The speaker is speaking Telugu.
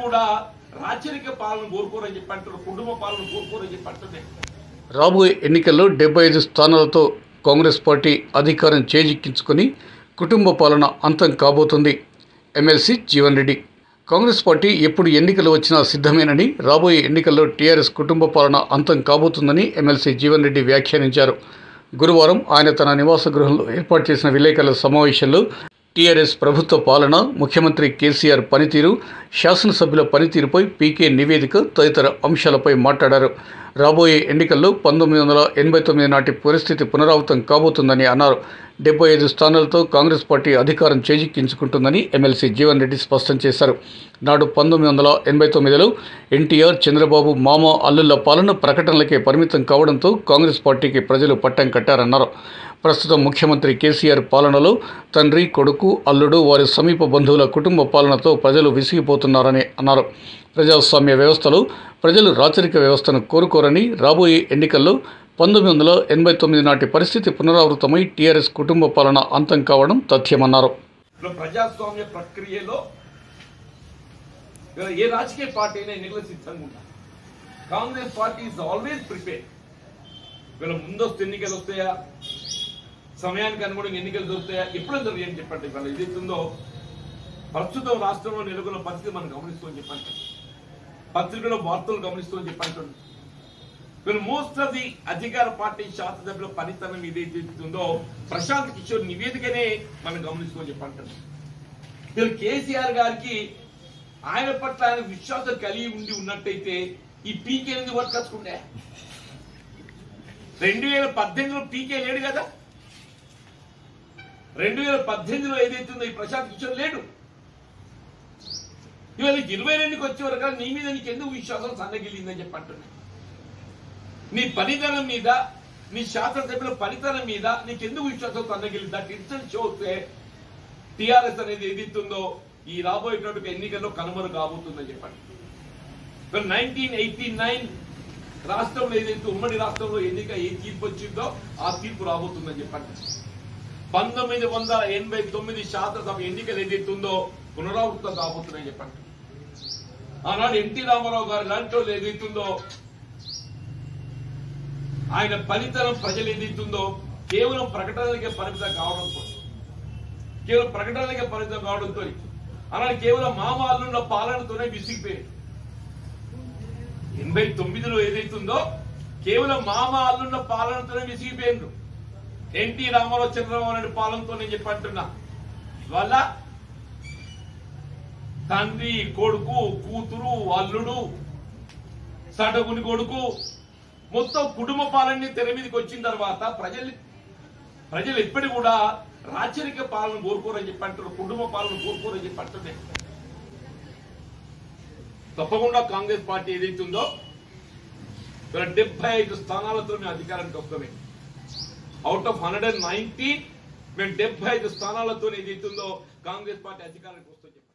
కూడా రాచరిక పాలన కోరుకోరని చెప్పి అంటారు కుటుంబ పాలన కోరుకోరని చెప్పి అంటున్నాయి రాబోయే ఎన్నికల్లో డెబ్బై ఐదు స్థానాలతో కాంగ్రెస్ పార్టీ అధికారం చేజిక్కించుకొని కుటుంబ పాలన అంతం కాబోతుంది ఎమ్మెల్సీ జీవన్ రెడ్డి కాంగ్రెస్ పార్టీ ఎప్పుడు ఎన్నికలు వచ్చినా సిద్ధమేనని రాబోయే ఎన్నికల్లో టీఆర్ఎస్ కుటుంబ పాలన అంతం కాబోతుందని ఎమ్మెల్సీ జీవన్ రెడ్డి వ్యాఖ్యానించారు గురువారం ఆయన తన నివాస గృహంలో ఏర్పాటు చేసిన విలేకరుల సమావేశంలో టీఆర్ఎస్ ప్రభుత్వ పాలన ముఖ్యమంత్రి కేసీఆర్ పనితీరు శాసనసభ్యుల పనితీరుపై పీకే నివేదిక తదితర అంశాలపై మాట్లాడారు రాబోయే ఎన్నికల్లో పంతొమ్మిది వందల ఎనభై తొమ్మిది నాటి పరిస్థితి పునరావృతం కాబోతుందని అన్నారు డెబ్బై ఐదు స్థానాలతో కాంగ్రెస్ పార్టీ అధికారం చేజిక్కించుకుంటుందని ఎమ్మెల్సీ జీవన్ రెడ్డి స్పష్టం చేశారు నాడు పంతొమ్మిది వందల ఎనభై తొమ్మిదిలో ఎన్టీఆర్ చంద్రబాబు మామ అల్లుళ్ల పాలన ప్రకటనలకే పరిమితం కావడంతో కాంగ్రెస్ పార్టీకి ప్రజలు పట్టం కట్టారన్నారు ప్రస్తుతం ముఖ్యమంత్రి కేసీఆర్ పాలనలో తండ్రి కొడుకు అల్లుడు వారి సమీప బంధువుల కుటుంబ పాలనతో ప్రజలు విసిగిపోతున్నారని అన్నారు ప్రజాస్వామ్య వ్యవస్థలో ప్రజలు రాచరిక వ్యవస్థను కోరుకోరని రాబోయే ఎన్నికల్లో పంతొమ్మిది వందల ఎనభై తొమ్మిది నాటి పరిస్థితి పునరావృతమై టీఆర్ఎస్ కుటుంబ పాలన అంతం కావడం తథ్యమన్నారు ఇప్పుడు ప్రజాస్వామ్య ప్రక్రియలో ఇవాళ ఏ రాజకీయ పార్టీ అయినా ఎన్నికల సిద్ధంగా ఉండాలి Congress party is always prepare వీళ్ళ ముందొస్తు ఎన్నికలు వస్తాయా సమయానికి అనుగుణంగా ఎన్నికలు దొరుకుతాయా ఎప్పుడు జరిగాయని చెప్పండి ఇవాళ ఏదైతుందో ప్రస్తుతం రాష్ట్రంలో నెలకొన్న పరిస్థితి మనం గమనిస్తూ అని చెప్పండి పత్రికలో వార్తలు గమనిస్తూ అని చెప్పండి వీళ్ళు మోస్ట్ ఆఫ్ ది అధికార పార్టీ శాసనసభ్యుల పనితనం ఏదైతే ఉందో ప్రశాంత్ కిషోర్ నివేదికనే మనం గమనిస్తూ చెప్పంటారు వీళ్ళు కేసీఆర్ గారికి ఆయన పట్ల ఆయన విశ్వాసం కలిగి ఉండి ఉన్నట్టయితే ఈ పీకే ఎందుకు పట్టుకొచ్చుకుంటే రెండు వేల పద్దెనిమిదిలో పీకే లేడు కదా రెండు వేల పద్దెనిమిదిలో ఏదైతుందో ఈ ప్రశాంత్ కిషోర్ లేడు ఇవాళ ఇరవై రెండుకి వచ్చే వరకు నీ మీద నీకు ఎందుకు విశ్వాసం సన్నగిలిందని చెప్పి అంటున్నా నీ పనితనం మీద నీ శాసనసభ్యుల పనితనం మీద నీకెందుకు విశ్వాసం సన్నగిలింది దట్ ఇన్సెంట్ షోస్తే టిఆర్ఎస్ అనేది ఏదైతుందో ఈ రాబోయేటువంటి ఎన్నికల్లో కనుమరు కాబోతుందని చెప్పండి నైన్టీన్ ఎయిటీ నైన్ రాష్ట్రంలో ఏదైతే ఉమ్మడి రాష్ట్రంలో ఎన్నిక ఏ తీర్పు వచ్చిందో ఆ తీర్పు రాబోతుందని చెప్పండి పంతొమ్మిది వందల ఎనభై తొమ్మిది శాసనసభ ఎన్నికలు ఏదైతే ఉందో పునరావృతం కాబోతున్నాయని చెప్పండి ఆనాడు ఎన్టీ రామారావు గారు లాంటి వాళ్ళు ఏదైతుందో ఆయన పనితనం ప్రజలు ఏదైతుందో కేవలం ప్రకటనలకే పరిమితం కావడంతో కేవలం ప్రకటనలకే పరిమితం కావడంతో అలాగే కేవలం మామాలున్న పాలనతోనే విసిగిపోయాడు ఎనభై తొమ్మిదిలో ఏదైతుందో కేవలం మామ అల్లున్న పాలనతోనే విసిగిపోయిండ్రు ఎన్టీ రామారావు చంద్రబాబు నాయుడు పాలనతో నేను చెప్పి అంటున్నా ఇవాళ తండ్రి కొడుకు కూతురు అల్లుడు సడగుని కొడుకు మొత్తం కుటుంబ పాలన తెర మీదకి వచ్చిన తర్వాత ప్రజలు ప్రజలు ఎప్పటి కూడా రాచరిక పాలన కోరుకోరని చెప్పి అంటారు కుటుంబ పాలన కోరుకోరని చెప్పి అంటున్నాయి తప్పకుండా కాంగ్రెస్ పార్టీ ఏదైతుందో ఇక్కడ డెబ్బై ఐదు స్థానాలతో మేము అధికారానికి వస్తామే out of hundred and ninety మేము డెబ్బై ఐదు స్థానాలతో ఏదైతుందో కాంగ్రెస్ పార్టీ అధికారానికి వస్తాం చెప్పండి